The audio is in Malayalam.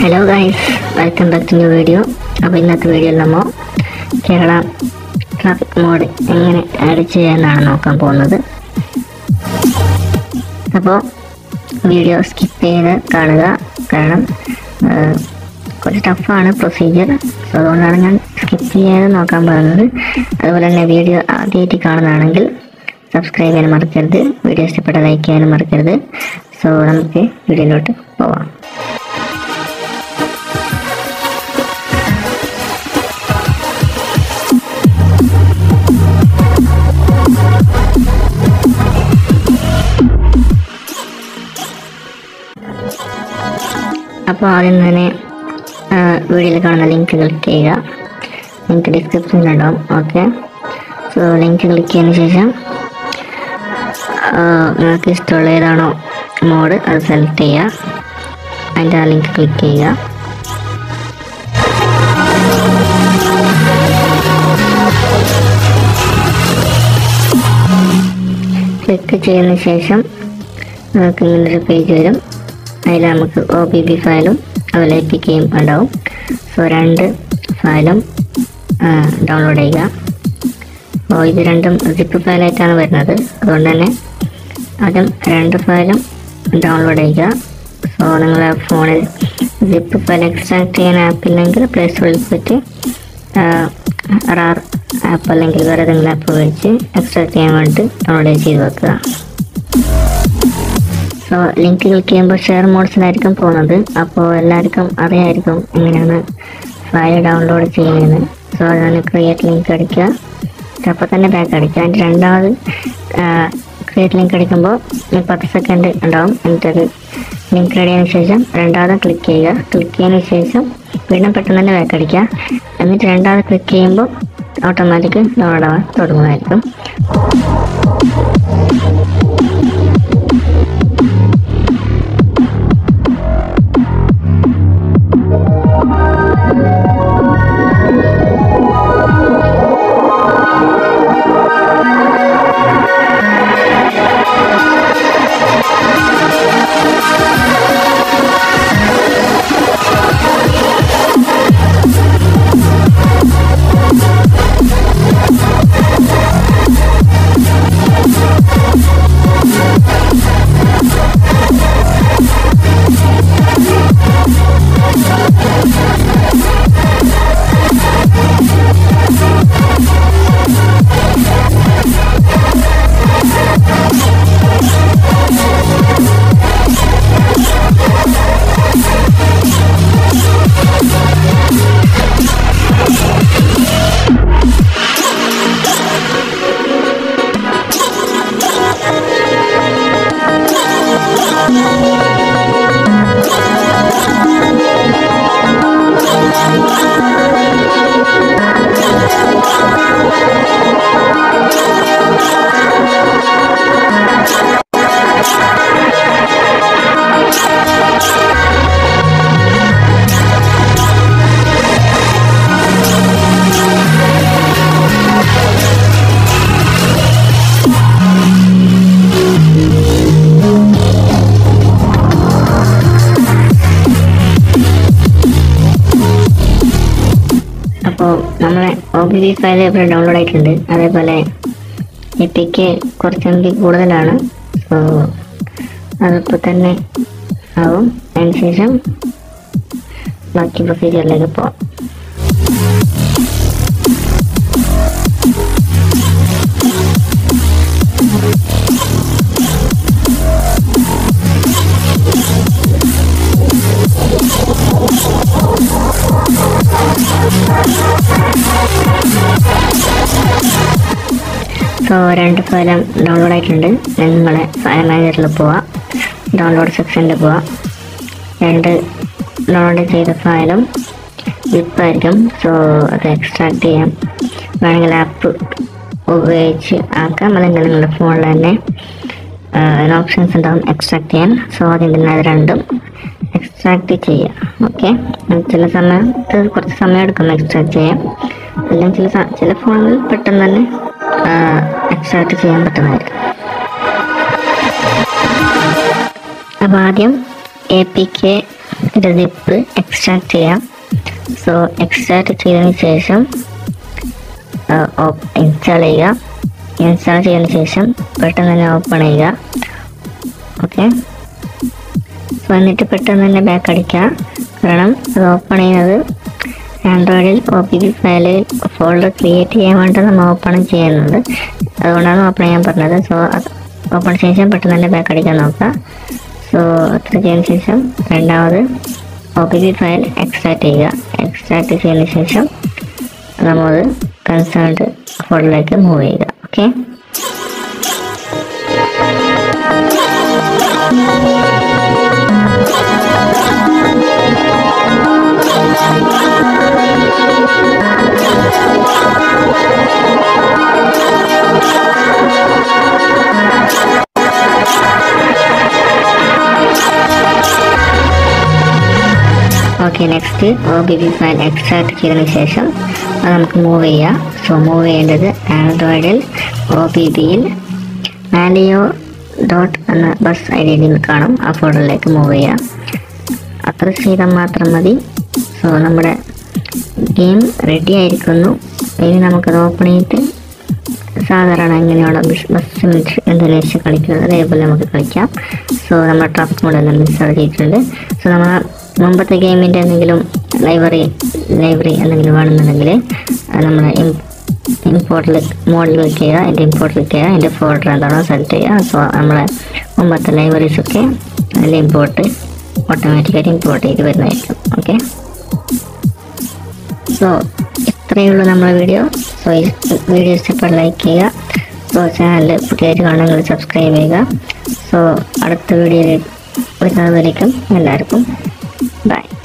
hello guys welcome back to new video അപ്പോൾ ഇന്നത്തെ വീഡിയോയിൽ നമ്മൾ കേരള ട്രാഫിക് മോഡ് എങ്ങനെ ആഡ് ചെയ്യാനാണ് നോക്കാൻ പോകുന്നത് അപ്പോൾ വീഡിയോ സ്കിപ്പ് ചെയ്ത് കാണുക കാരണം ആ, കുറച്ച് ടഫാണ് പ്രൊസീജിയർ സോ അതുകൊണ്ടാണ് ഞാൻ സ്കിപ്പ് ചെയ്യാതെ നോക്കാൻ പോകുന്നത് അതുപോലെ തന്നെ വീഡിയോ ആദ്യമായിട്ട് കാണുന്നതാണെങ്കിൽ സബ്സ്ക്രൈബ് ചെയ്യാൻ മറക്കരുത് വീഡിയോ ഇഷ്ടപ്പെട്ട ലൈക്ക് ചെയ്യാനും മറക്കരുത് സോ നമുക്ക് വീഡിയോയിലോട്ട് പോവാം അപ്പോൾ ആദ്യം തന്നെ വീഡിയോയിൽ കാണുന്ന ലിങ്ക് ക്ലിക്ക് ചെയ്യുക ലിങ്ക് ഡിസ്ക്രിപ്ഷനിലുണ്ടാവും ഓക്കെ സോ ലിങ്ക് ക്ലിക്ക് ചെയ്തതിന് ശേഷം ആ, നിങ്ങൾക്ക് ഇഷ്ടമുള്ള ഏതാണോ മോഡ് അത് സെലക്ട് ചെയ്യുക അതിൻ്റെ ആ ലിങ്ക് ക്ലിക്ക് ചെയ്യുക ക്ലിക്ക് ചെയ്തതിന് ശേഷം നമുക്ക് ഇങ്ങനൊരു പേജ് വരും അതിൽ നമുക്ക് ഒ ബി ബി ഫയലും അതുപോലെ എ പി കെയും ഉണ്ടാവും സോ രണ്ട് ഫയലും ഡൗൺലോഡ് ചെയ്യുക അപ്പോൾ ഇത് രണ്ടും സിപ്പ് ഫയലായിട്ടാണ് വരുന്നത് അതുകൊണ്ട് തന്നെ ആദ്യം രണ്ട് ഫയലും ഡൗൺലോഡ് ചെയ്യുക സോ നിങ്ങളെ ഫോണിൽ സിപ്പ് ഫയൽ എക്സ്ട്രാക്ട് ചെയ്യാൻ ആപ്പ് ഇല്ലെങ്കിൽ പ്ലേ സ്റ്റോറിൽ പോയിട്ട് റാർ ആപ്പ് അല്ലെങ്കിൽ വേറെ ഏതെങ്കിലും ആപ്പ് ഉപയോഗിച്ച് എക്സ്ട്രാക്ട് ചെയ്യാൻ വേണ്ടി ഡൗൺലോഡ് ചെയ്ത് വെക്കുക സോ ലിങ്ക് ക്ലിക്ക് ചെയ്യുമ്പോൾ ഷെയർ മോഡ്സിലായിരിക്കും പോകുന്നത് അപ്പോൾ എല്ലാവർക്കും അറിയായിരിക്കും എങ്ങനെയാണ് ഫയൽ ഡൗൺലോഡ് ചെയ്യുന്നത് സോ അതിന് ക്രിയേറ്റ് ലിങ്ക് അടിക്കുക അപ്പോൾ തന്നെ ബാക്ക് അടിക്കുക അതിൻ്റെ രണ്ടാമത് ക്രിയേറ്റ് ലിങ്ക് അടിക്കുമ്പോൾ ഒരു പത്ത് സെക്കൻഡ് ഉണ്ടാവും എന്നിട്ടത് ലിങ്ക് റെഡിയതിനു ശേഷം രണ്ടാമത് ക്ലിക്ക് ചെയ്യുക ക്ലിക്ക് ചെയ്തതിന് ശേഷം വീണ്ടും പെട്ടെന്ന് തന്നെ ബാക്ക് അടിക്കുക എന്നിട്ട് രണ്ടാമത് ക്ലിക്ക് ചെയ്യുമ്പോൾ ഓട്ടോമാറ്റിക് ഡൗൺലോഡ് ആവാൻ തുടങ്ങുന്നതായിരിക്കും അപ്പോൾ നമ്മളെ ഒ ബി ബി ഫയൽ ഇവിടെ ഡൗൺലോഡ് ആയിട്ടുണ്ട് അതേപോലെ എപ്പിക്ക് കുറച്ച് എം ബി കൂടുതലാണ് സോ അതിപ്പോൾ തന്നെ ആവും അതിനുശേഷം ബാക്കി പ്രൊസീജിയറിലേക്ക് പോവാം സോ രണ്ട് ഫയലും ഡൗൺലോഡ് ആയിട്ടുണ്ട് ഞാൻ നിങ്ങളെ ഫയൽ മാനേജറിൽ പോവാം ഡൗൺലോഡ് സെക്ഷനിൽ പോവാം രണ്ട് ഡൗൺലോഡ് ചെയ്ത ഫയലും വിപ്പായിരിക്കും സോ അത് എക്സ്ട്രാക്ട് ചെയ്യാം വേണമെങ്കിൽ ആപ്പ് ഉപയോഗിച്ച് ആക്കാം അല്ലെങ്കിൽ നിങ്ങളുടെ ഫോണിൽ തന്നെ ഓപ്ഷൻസ് ഉണ്ടാവും എക്സ്ട്രാക്ട് ചെയ്യാൻ സോ ആദ്യം തന്നെ അത് രണ്ടും എക്സ്ട്രാക്ട് ചെയ്യാം ഓക്കെ ചില സമയത്ത് കുറച്ച് സമയം എടുക്കും എക്സ്ട്രാക്ട് ചെയ്യാൻ അല്ലെങ്കിൽ ചില സ- ചില ഫോണുകളിൽ പെട്ടെന്ന് തന്നെ എക്സ്ട്രാക്ട് ചെയ്യാൻ പറ്റുന്നതായിരിക്കും അപ്പോൾ ആദ്യം എ പി കെ ഇത് സിപ്പ് എക്സ്ട്രാക്ട് ചെയ്യാം സോ എക്സ്ട്രാക്ട് ചെയ്തതിന് ശേഷം ഇൻസ്റ്റാൾ ചെയ്യുക ഇൻസ്റ്റാൾ ചെയ്തതിന് ശേഷം പെട്ടെന്ന് തന്നെ ഓപ്പൺ ചെയ്യുക ഓക്കെ സോ എന്നിട്ട് പെട്ടെന്ന് തന്നെ ബാക്ക് അടിക്കുക കാരണം അത് ഓപ്പൺ ചെയ്യുന്നത് ആൻഡ്രോയിഡിൽ ഒ പി പി ഫയലിൽ ഫോൾഡർ ക്രിയേറ്റ് ചെയ്യാൻ വേണ്ടി നമ്മൾ ഓപ്പൺ ചെയ്യുന്നുണ്ട് അതുകൊണ്ടാണ് ഓപ്പൺ ചെയ്യാൻ പറഞ്ഞത് സോ ഓപ്പൺ ചെയ്ത ശേഷം പെട്ടെന്ന് തന്നെ ബാക്ക് അടിക്കാൻ നോക്കുക സോ അത്ര ചെയ്തതിന് ശേഷം രണ്ടാമത് O P P file extract ചെയ്യുക എക്സ്ട്രാക്ട് ചെയ്തതിന് ശേഷം നമ്മൾ കൺസേൺഡ് ഫോൾഡറിലേക്ക് മൂവ് ചെയ്യുക okay okay next O B B file extract ചെയ്തതിന് ശേഷം അത് നമുക്ക് മൂവ് ചെയ്യാം സോ മൂവ് ചെയ്യേണ്ടത് ആൻഡ്രോയിഡിൽ ഒ ബി ബിയിൽ ആലിയോ ഡോട്ട് എന്ന ബസ് ഐ ഡി കാണും ആ ഫോൾഡറിലേക്ക് മൂവ് ചെയ്യാം അത്ര ചെയ്താൽ മാത്രം മതി സോ നമ്മുടെ ഗെയിം റെഡി ആയിരിക്കുന്നു ഇനി നമുക്കത് ഓപ്പൺ ചെയ്തിട്ട് സാധാരണ എങ്ങനെയുള്ള ബസ് ഇന്തോനേഷ്യ കളിക്കുന്നത് അതേപോലെ നമുക്ക് കളിക്കാം സോ നമ്മൾ ട്രഫ് മോഡെല്ലാം ഇൻസ്റ്റാൾ ചെയ്തിട്ടുണ്ട് സോ നമ്മൾ മുമ്പത്തെ ഗെയിമിൻ്റെ എന്തെങ്കിലും ലൈബ്രറി ലൈബ്രറി എന്തെങ്കിലും വേണമെന്നുണ്ടെങ്കിൽ നമ്മൾ ഇമ്പോർട്ടിൽ മോഡിൽ ക്ലിക്ക് ചെയ്യുക അതിൻ്റെ ഇമ്പോർട്ട് ക്ലിക്ക് ചെയ്യുക അതിൻ്റെ ഫോൾഡർ എന്താണോ സെലക്ട് ചെയ്യുക സോ നമ്മളെ മുമ്പത്തെ ലൈബ്രറീസൊക്കെ അതിൽ ഇമ്പോർട്ട് ഓട്ടോമാറ്റിക്കായിട്ട് ഇമ്പോർട്ട് ചെയ്ത് വരുന്നതായിരിക്കും ഓക്കെ സോ ഇത്രയേ ഉള്ളൂ നമ്മുടെ വീഡിയോ സോ ഈ വീഡിയോ ഇഷ്ടപ്പെട്ട ലൈക്ക് ചെയ്യുക സോ ചാനൽ പുതിയതായിട്ട് കാണുമെങ്കിൽ സബ്സ്ക്രൈബ് ചെയ്യുക സോ അടുത്ത വീഡിയോയിൽ വരുന്നതുവരേക്കും എല്ലാവർക്കും ബൈ